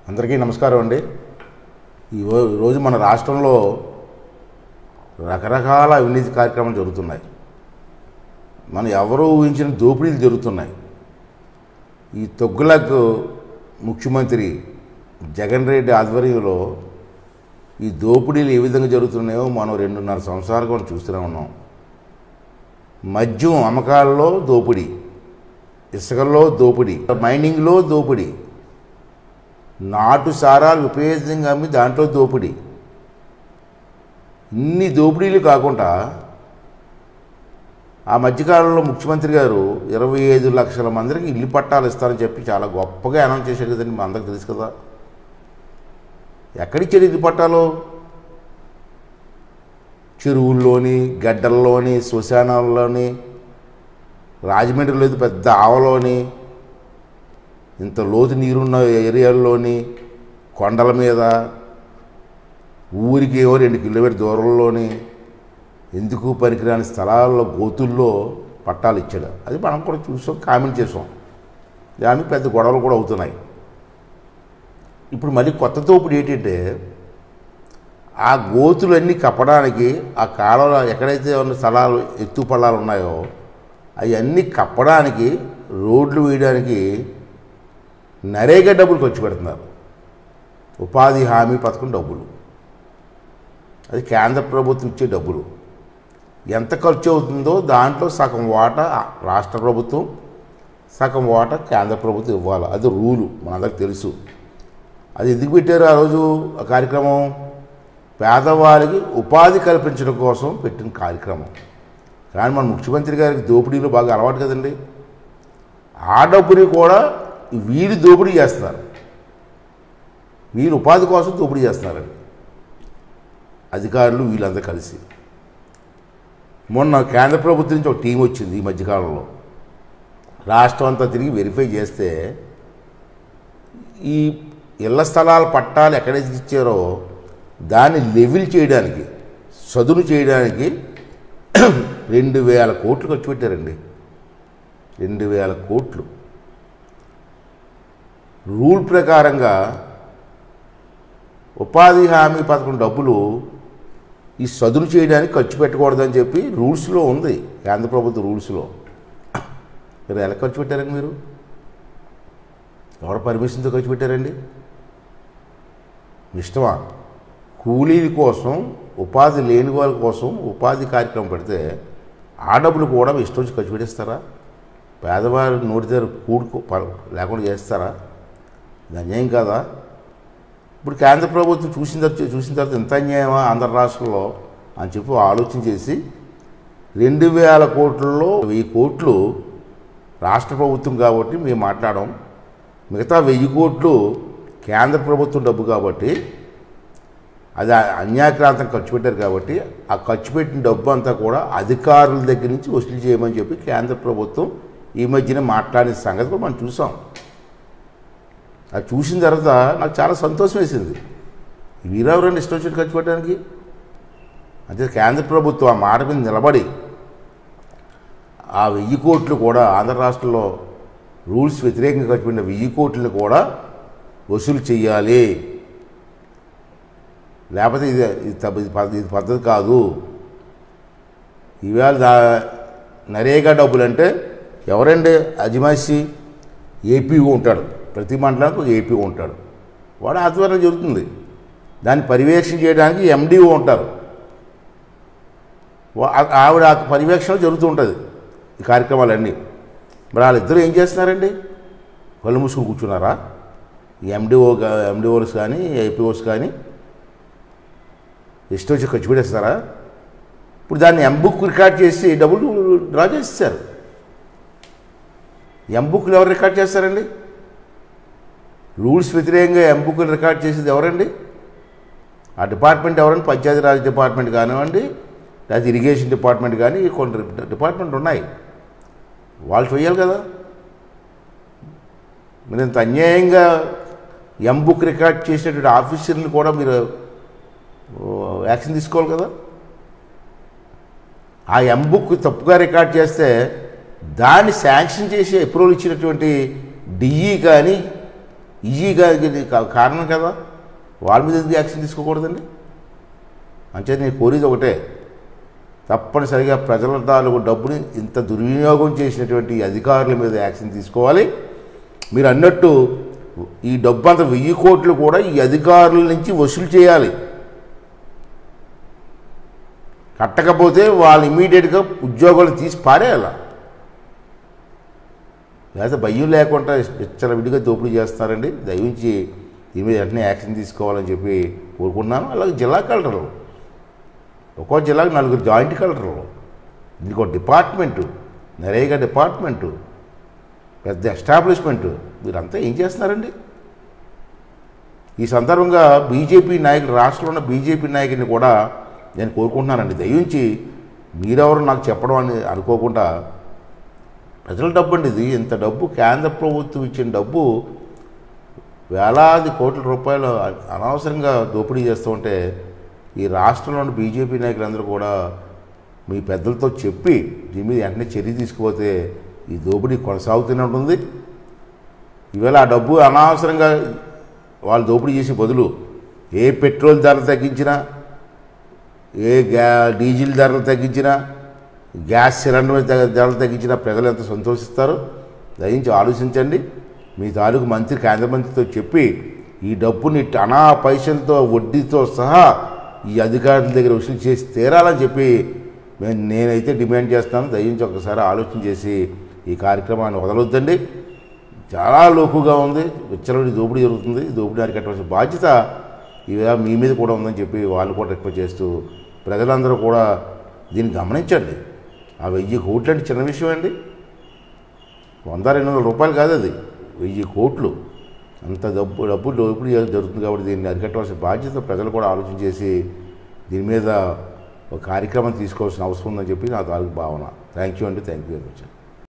అందరికీ నమస్కారం అండి ఈ రో- ఈరోజు మన రాష్ట్రంలో రకరకాల అవినీతి కార్యక్రమాలు జరుగుతున్నాయి మనం ఎవరూ ఊహించిన దోపిడీలు జరుగుతున్నాయి ఈ తొగ్గులకు ముఖ్యమంత్రి జగన్ రెడ్డి ఆధ్వర్యంలో ఈ దోపిడీలు ఏ విధంగా జరుగుతున్నాయో మనం రెండున్నర సంవత్సరాలుగా మనం చూస్తూనే ఉన్నాం మద్యం అమ్మకాల్లో దోపిడీ ఇసుకల్లో దోపిడీ మైనింగ్లో దోపిడీ నాటు సారాలు విపరీతంగా అమ్మి దాంట్లో దోపిడీ ఇన్ని దోపిడీలు కాకుండా ఆ మధ్యకాలంలో ముఖ్యమంత్రి గారు ఇరవై ఐదు లక్షల మందికి ఇల్లు పట్టాలు ఇస్తారని చెప్పి చాలా గొప్పగా అనౌన్స్ చేశారు కదండి మా అందరికి తెలుసు కదా ఎక్కడిచ్చాడు ఇల్లు పట్టాలు చెరువుల్లోని గడ్డల్లోని శ్మశానాల్లోని రాజమండ్రిలో అయితే పెద్ద ఆవలోని ఇంత లోతు నీరున్న ఏరియాల్లోని కొండల మీద ఊరికి ఏవో రెండు కిలోమీటర్ దూరంలోని ఎందుకు పనికిరాని స్థలాల్లో గోతుల్లో పట్టాలు ఇచ్చాడు అది మనం కూడా చూసాం కామెంట్ చేసాం దానికి పెద్ద గొడవలు కూడా అవుతున్నాయి ఇప్పుడు మళ్ళీ కొత్త తోపుడు ఏంటంటే ఆ గోతులన్నీ కప్పడానికి ఆ కాలంలో ఎక్కడైతే ఉన్న స్థలాలు ఎత్తు పల్లాలు ఉన్నాయో అవన్నీ కప్పడానికి రోడ్లు వేయడానికి నరేగా డబ్బులు ఖర్చు పెడుతున్నారు ఉపాధి హామీ పథకం డబ్బులు అది కేంద్ర ప్రభుత్వం ఇచ్చే డబ్బులు ఎంత ఖర్చు అవుతుందో దాంట్లో సగం వాటా రాష్ట్ర ప్రభుత్వం సగం వాటా కేంద్ర ప్రభుత్వం ఇవ్వాలి అది రూలు మనందరికి తెలుసు అది ఎందుకు పెట్టారు ఆ రోజు ఆ కార్యక్రమం పేదవారికి ఉపాధి కల్పించడం కోసం పెట్టిన కార్యక్రమం కానీ మన ముఖ్యమంత్రి గారికి దోపిడీలు బాగా అలవాటు కదండి ఆ డబ్బుని కూడా వీరు దోపిడీ చేస్తున్నారు వీరు ఉపాధి కోసం దోపిడీ చేస్తున్నారండి అధికారులు వీళ్ళందరూ కలిసి మొన్న కేంద్ర ప్రభుత్వం నుంచి ఒక టీం వచ్చింది ఈ మధ్యకాలంలో రాష్ట్రం అంతా తిరిగి వెరిఫై చేస్తే ఈ ఇళ్ల స్థలాల పట్టాలు ఎక్కడైతే ఇచ్చారో దాన్ని లెవెల్ చేయడానికి చదును చేయడానికి రెండు వేల కోట్లు ఖర్చు పెట్టారండి రెండు వేల కోట్లు రూల్ ప్రకారంగా ఉపాధి హామీ పథకం డబ్బులు ఈ చదును చేయడానికి ఖర్చు పెట్టకూడదని చెప్పి రూల్స్లో ఉంది కేంద్ర ప్రభుత్వ రూల్స్లో మీరు ఎలా ఖర్చు పెట్టారండి మీరు ఎవరు పర్మిషన్తో ఖర్చు పెట్టారండి మీ ఇష్టమా కూలీల కోసం ఉపాధి లేని వాళ్ళ కోసం ఉపాధి కార్యక్రమం పెడితే ఆ డబ్బులు కూడా మీ ఇష్టం వచ్చి ఖర్చు పెట్టేస్తారా పేదవారి నోటి దగ్గర కూడుకో ప- లేకుండా చేస్తారా ఇది అన్యాయం కాదా ఇప్పుడు కేంద్ర ప్రభుత్వం చూసిన తర్వాత చూసిన తర్వాత ఎంత అన్యాయమా ఆంధ్ర రాష్ట్రంలో అని చెప్పి ఆలోచన చేసి రెండు వేల కోట్లలో వెయ్యి కోట్లు రాష్ట్ర ప్రభుత్వం కాబట్టి మేము మాట్లాడడం మిగతా వెయ్యి కోట్లు కేంద్ర ప్రభుత్వం డబ్బు కాబట్టి అది అన్యాక్రాంతం ఖర్చు పెట్టారు కాబట్టి ఆ ఖర్చు పెట్టిన డబ్బు అంతా కూడా అధికారుల దగ్గర నుంచి వసూలు చేయమని చెప్పి కేంద్ర ప్రభుత్వం ఈ మధ్యన మాట్లాడిన సంగతి కూడా మనం చూసాం అది చూసిన తర్వాత నాకు చాలా సంతోషం వేసింది వీరెవరండి ఇష్టం వచ్చినట్టు ఖర్చు పెట్టడానికి అంటే కేంద్ర ప్రభుత్వం ఆ మాట మీద నిలబడి ఆ వెయ్యి కోట్లు కూడా ఆంధ్ర రాష్ట్రంలో రూల్స్ వ్యతిరేకంగా ఖర్చు పెట్టిన వెయ్యి కోట్లను కూడా వసూలు చేయాలి లేకపోతే ఇది ఇది తప్ప- ఇది పద్ధ- ఇది పద్ధతి కాదు ఈవేళ దా నరేగా డబ్బులు అంటే ఎవరండి అజమాయిషి ఏపీఓ ఉంటాడు ప్రతి మండలానికి ఒక ఏపీఓ ఉంటాడు వాడు ఆధ్వర్యం జరుగుతుంది దాన్ని పర్యవేక్షణ చేయడానికి ఎండిఓ ఉంటారు వా- ఆ- ఆవిడ ఆ పర్యవేక్షణ జరుగుతూ ఉంటుంది ఈ కార్యక్రమాలన్నీ మరి వాళ్ళిద్దరూ ఏం చేస్తున్నారండి కళ్ళు మూసుకుని కూర్చున్నారా ఈ ఎండిఓ ఎండిఓస్ కానీ ఏపీఓస్ కానీ ఇష్టం వచ్చి ఖర్చు పెట్టేస్తారా ఇప్పుడు దాన్ని ఎంబుక్ రికార్డ్ చేసి డబ్బులు డ్రా చేసేసారు ఎంబుక్లు ఎవరు రికార్డ్ చేస్తారండి రూల్స్ వ్యతిరేకంగా ఎంబుక్లు రికార్డ్ చేసేది ఎవరండి ఆ డిపార్ట్మెంట్ ఎవరండి పంచాయతీరాజ్ డిపార్ట్మెంట్ కానివ్వండి లేదా ఇరిగేషన్ డిపార్ట్మెంట్ కానీ కొన్ని డిపార్ట్మెంట్ ఉన్నాయి వాళ్ళు చేయాలి కదా మీరు ఇంత అన్యాయంగా ఎంబుక్ రికార్డ్ చేసేటువంటి ఆఫీసర్ని కూడా మీరు ఓ, యాక్షన్ తీసుకోవాలి కదా ఆ ఎంబుక్ తప్పుగా రికార్డ్ చేస్తే దాన్ని శాంక్షన్ చేసి అప్రూవల్ ఇచ్చినటువంటి డిఈ కానీ ఈజీగా ఇది కా- కారణం కదా వాళ్ళ మీద ఎందుకు యాక్షన్ తీసుకోకూడదండి అంటే నేను కోరేది ఒకటే తప్పనిసరిగా ప్రజల తాలూకు డబ్బుని ఇంత దుర్వినియోగం చేసినటువంటి ఈ అధికారుల మీద యాక్షన్ తీసుకోవాలి మీరు అన్నట్టు ఈ డబ్బు అంత వెయ్యి కోట్లు కూడా ఈ అధికారుల నుంచి వసూలు చేయాలి కట్టకపోతే వాళ్ళు ఇమీడియట్గా ఉద్యోగాలు తీసి పారేయాల లేకపోతే భయం లేకుండా ఇచ్చల విడిగా దోపిడీ చేస్తారండి దయించి దీని మీద వెంటనే యాక్షన్ తీసుకోవాలని చెప్పి కోరుకున్నాను అలాగే జిల్లా కలెక్టర్లు ఒక్కో జిల్లాకు నలుగురు జాయింట్ కలెక్టర్లు దీనికి ఒక డిపార్ట్మెంటు నరేగా డిపార్ట్మెంటు పెద్ద ఎస్టాబ్లిష్మెంటు వీరంతా ఏం చేస్తున్నారండి ఈ సందర్భంగా బీజేపీ నాయకుడు రాష్ట్రంలో ఉన్న బీజేపీ నాయకుడిని కూడా నేను కోరుకుంటున్నానండి దయించి మీరెవరు నాకు చెప్పడం అని అనుకోకుండా ప్రజల డబ్బు అండి ఇది ఇంత డబ్బు కేంద్ర ప్రభుత్వం ఇచ్చిన డబ్బు వేలాది కోట్ల రూపాయలు అ- అనవసరంగా దోపిడీ చేస్తూ ఉంటే ఈ రాష్ట్రంలోని బీజేపీ నాయకులందరూ కూడా మీ పెద్దలతో చెప్పి దీని మీద వెంటనే చర్య తీసుకుపోతే ఈ దోపిడీ కొనసాగుతూనే ఉంటుంది ఈవేళ ఆ డబ్బు అనవసరంగా వాళ్ళు దోపిడీ చేసే బదులు ఏ పెట్రోల్ ధర తగ్గించినా ఏ గ్యా డీజిల్ ధరలు తగ్గించినా గ్యాస్ సిలిండర్ ధర- ధరలు తగ్గించినా ప్రజలు ఎంత సంతోషిస్తారు దయించి ఆలోచించండి మీ తాలూకు మంత్రి కేంద్ర మంత్రితో చెప్పి ఈ డబ్బుని అనా పైసలతో వడ్డీతో సహా ఈ అధికారుల దగ్గర వసూలు చేసి తీరాలని చెప్పి నేను నేనైతే డిమాండ్ చేస్తాను దయించి ఒకసారి ఆలోచన చేసి ఈ కార్యక్రమాన్ని వదలొద్దండి చాలా లోకుగా ఉంది విచ్చలవిడి దోపిడీ జరుగుతుంది ఈ దోపిడీ అరికట్టవలసిన బాధ్యత ఇవే మీ మీద కూడా ఉందని చెప్పి వాళ్ళు కూడా రిక్వెస్ట్ చేస్తూ ప్రజలందరూ కూడా దీన్ని గమనించండి ఆ వెయ్యి కోట్లు అంటే చిన్న విషయం అండి వంద రెండు వందల రూపాయలు కాదు అది వెయ్యి కోట్లు అంత డబ్బు డబ్బు దోపిడీ జరుగుతుంది కాబట్టి దీన్ని అరికట్టవలసిన బాధ్యత ప్రజలు కూడా ఆలోచన చేసి దీని మీద ఒక కార్యక్రమం తీసుకోవాల్సిన అవసరం ఉందని చెప్పి నా తాలూకు భావన థ్యాంక్ యూ అండి థ్యాంక్ యూ వెరీ మచ్